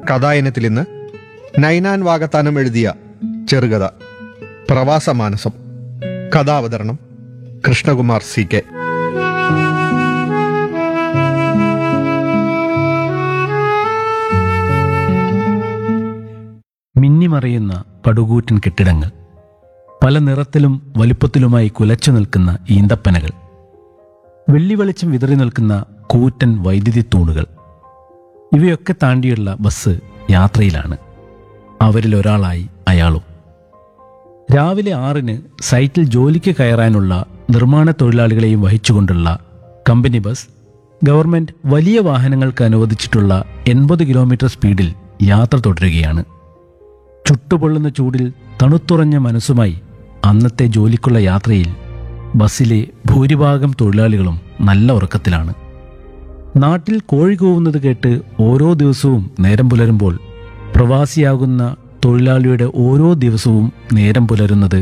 കഥായനത്തിൽ ഇന്ന് നൈനാൻ വാകത്താനം എഴുതിയ ചെറുകഥ പ്രവാസമാനസം കഥാവതരണം കൃഷ്ണകുമാർ സി കെ മിന്നിമറയുന്ന പടുകൂറ്റൻ കെട്ടിടങ്ങൾ പല നിറത്തിലും വലുപ്പത്തിലുമായി കുലച്ചു നിൽക്കുന്ന ഈന്തപ്പനകൾ വെള്ളി വെളിച്ചം വിതറി നിൽക്കുന്ന കൂറ്റൻ വൈദ്യുതി തൂണുകൾ ഇവയൊക്കെ താണ്ടിയുള്ള ബസ് യാത്രയിലാണ് അവരിൽ ഒരാളായി അയാളും രാവിലെ ആറിന് സൈറ്റിൽ ജോലിക്ക് കയറാനുള്ള നിർമ്മാണ തൊഴിലാളികളെയും വഹിച്ചുകൊണ്ടുള്ള കമ്പനി ബസ് ഗവൺമെന്റ് വലിയ വാഹനങ്ങൾക്ക് അനുവദിച്ചിട്ടുള്ള എൺപത് കിലോമീറ്റർ സ്പീഡിൽ യാത്ര തുടരുകയാണ് ചുട്ടുപൊള്ളുന്ന ചൂടിൽ തണുത്തുറഞ്ഞ മനസ്സുമായി അന്നത്തെ ജോലിക്കുള്ള യാത്രയിൽ ബസ്സിലെ ഭൂരിഭാഗം തൊഴിലാളികളും നല്ല ഉറക്കത്തിലാണ് നാട്ടിൽ കോഴി കൂവുന്നത് കേട്ട് ഓരോ ദിവസവും നേരം പുലരുമ്പോൾ പ്രവാസിയാകുന്ന തൊഴിലാളിയുടെ ഓരോ ദിവസവും നേരം പുലരുന്നത്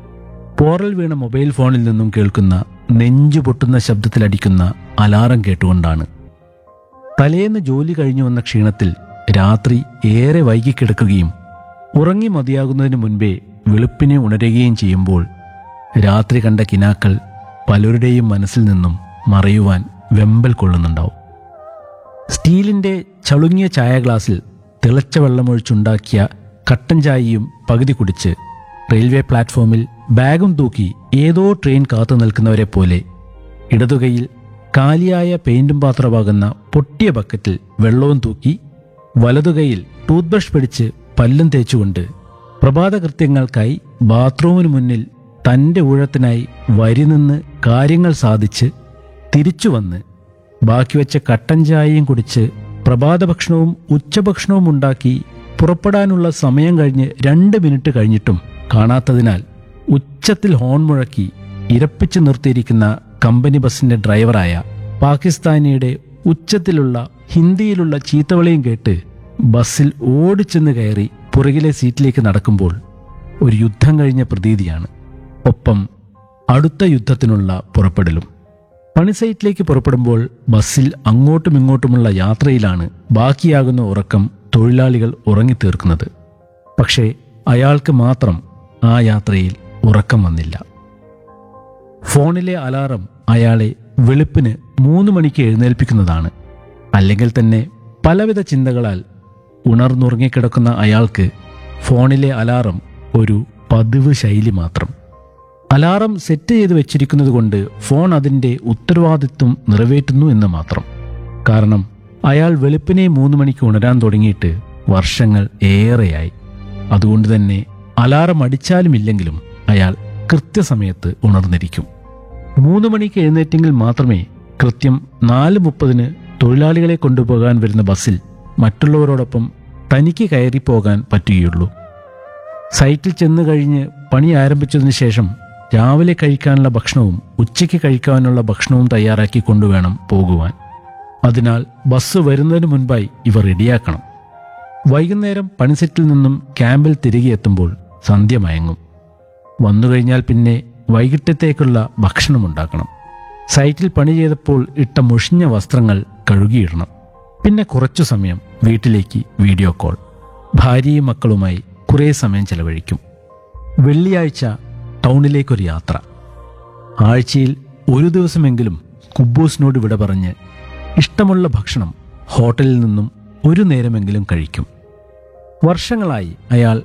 പോറൽ വീണ മൊബൈൽ ഫോണിൽ നിന്നും കേൾക്കുന്ന നെഞ്ചു പൊട്ടുന്ന ശബ്ദത്തിലടിക്കുന്ന അലാറം കേട്ടുകൊണ്ടാണ് തലേന്ന് ജോലി കഴിഞ്ഞു വന്ന ക്ഷീണത്തിൽ രാത്രി ഏറെ വൈകിക്കിടക്കുകയും ഉറങ്ങി മതിയാകുന്നതിന് മുൻപേ വെളുപ്പിനെ ഉണരുകയും ചെയ്യുമ്പോൾ രാത്രി കണ്ട കിനാക്കൾ പലരുടെയും മനസ്സിൽ നിന്നും മറയുവാൻ വെമ്പൽ കൊള്ളുന്നുണ്ടാവും സ്റ്റീലിന്റെ ചളുങ്ങിയ ചായ ഗ്ലാസ്സിൽ തിളച്ച വെള്ളമൊഴിച്ചുണ്ടാക്കിയ കട്ടൻ ചായയും പകുതി കുടിച്ച് റെയിൽവേ പ്ലാറ്റ്ഫോമിൽ ബാഗും തൂക്കി ഏതോ ട്രെയിൻ കാത്തു നിൽക്കുന്നവരെ പോലെ ഇടതുകൈയിൽ കാലിയായ പെയിന്റും പാത്രമാകുന്ന പൊട്ടിയ ബക്കറ്റിൽ വെള്ളവും തൂക്കി വലതുകൈയിൽ ടൂത്ത് ബ്രഷ് പിടിച്ച് പല്ലും തേച്ചുകൊണ്ട് പ്രഭാതകൃത്യങ്ങൾക്കായി ബാത്റൂമിന് മുന്നിൽ തന്റെ ഊഴത്തിനായി വരി നിന്ന് കാര്യങ്ങൾ സാധിച്ച് തിരിച്ചു വന്ന് ബാക്കി വെച്ച കട്ടൻ ചായയും കുടിച്ച് പ്രഭാതഭക്ഷണവും ഉച്ചഭക്ഷണവും ഉണ്ടാക്കി പുറപ്പെടാനുള്ള സമയം കഴിഞ്ഞ് രണ്ട് മിനിറ്റ് കഴിഞ്ഞിട്ടും കാണാത്തതിനാൽ ഉച്ചത്തിൽ ഹോൺ മുഴക്കി ഇരപ്പിച്ചു നിർത്തിയിരിക്കുന്ന കമ്പനി ബസിന്റെ ഡ്രൈവറായ പാകിസ്ഥാനിയുടെ ഉച്ചത്തിലുള്ള ഹിന്ദിയിലുള്ള ചീത്തവിളിയും കേട്ട് ബസ്സിൽ ഓടിച്ചെന്ന് കയറി പുറകിലെ സീറ്റിലേക്ക് നടക്കുമ്പോൾ ഒരു യുദ്ധം കഴിഞ്ഞ പ്രതീതിയാണ് ഒപ്പം അടുത്ത യുദ്ധത്തിനുള്ള പുറപ്പെടലും പണി സൈറ്റിലേക്ക് പുറപ്പെടുമ്പോൾ ബസ്സിൽ അങ്ങോട്ടും ഇങ്ങോട്ടുമുള്ള യാത്രയിലാണ് ബാക്കിയാകുന്ന ഉറക്കം തൊഴിലാളികൾ ഉറങ്ങിത്തീർക്കുന്നത് പക്ഷേ അയാൾക്ക് മാത്രം ആ യാത്രയിൽ ഉറക്കം വന്നില്ല ഫോണിലെ അലാറം അയാളെ വെളുപ്പിന് മൂന്ന് മണിക്ക് എഴുന്നേൽപ്പിക്കുന്നതാണ് അല്ലെങ്കിൽ തന്നെ പലവിധ ചിന്തകളാൽ ഉണർന്നുറങ്ങിക്കിടക്കുന്ന അയാൾക്ക് ഫോണിലെ അലാറം ഒരു പതിവ് ശൈലി മാത്രം അലാറം സെറ്റ് ചെയ്ത് വെച്ചിരിക്കുന്നത് കൊണ്ട് ഫോൺ അതിൻ്റെ ഉത്തരവാദിത്വം നിറവേറ്റുന്നു എന്ന് മാത്രം കാരണം അയാൾ വെളുപ്പിനെ മൂന്ന് മണിക്ക് ഉണരാൻ തുടങ്ങിയിട്ട് വർഷങ്ങൾ ഏറെയായി അതുകൊണ്ട് തന്നെ അലാറം അടിച്ചാലും ഇല്ലെങ്കിലും അയാൾ കൃത്യസമയത്ത് ഉണർന്നിരിക്കും മൂന്ന് മണിക്ക് എഴുന്നേറ്റെങ്കിൽ മാത്രമേ കൃത്യം നാല് മുപ്പതിന് തൊഴിലാളികളെ കൊണ്ടുപോകാൻ വരുന്ന ബസ്സിൽ മറ്റുള്ളവരോടൊപ്പം തനിക്ക് കയറിപ്പോകാൻ പറ്റുകയുള്ളൂ സൈറ്റിൽ ചെന്ന് കഴിഞ്ഞ് പണി ആരംഭിച്ചതിന് ശേഷം രാവിലെ കഴിക്കാനുള്ള ഭക്ഷണവും ഉച്ചയ്ക്ക് കഴിക്കാനുള്ള ഭക്ഷണവും തയ്യാറാക്കി കൊണ്ടുവേണം പോകുവാൻ അതിനാൽ ബസ് വരുന്നതിന് മുൻപായി ഇവ റെഡിയാക്കണം വൈകുന്നേരം പണിസെറ്റിൽ നിന്നും ക്യാമ്പിൽ തിരികെ എത്തുമ്പോൾ സന്ധ്യ മയങ്ങും വന്നു കഴിഞ്ഞാൽ പിന്നെ വൈകിട്ടത്തേക്കുള്ള ഭക്ഷണമുണ്ടാക്കണം സൈറ്റിൽ പണി ചെയ്തപ്പോൾ ഇട്ട മുഷിഞ്ഞ വസ്ത്രങ്ങൾ കഴുകിയിടണം പിന്നെ കുറച്ചു സമയം വീട്ടിലേക്ക് വീഡിയോ കോൾ ഭാര്യയും മക്കളുമായി കുറേ സമയം ചെലവഴിക്കും വെള്ളിയാഴ്ച ടൗണിലേക്കൊരു യാത്ര ആഴ്ചയിൽ ഒരു ദിവസമെങ്കിലും കുബൂസിനോട് വിട പറഞ്ഞ് ഇഷ്ടമുള്ള ഭക്ഷണം ഹോട്ടലിൽ നിന്നും ഒരു നേരമെങ്കിലും കഴിക്കും വർഷങ്ങളായി അയാൾ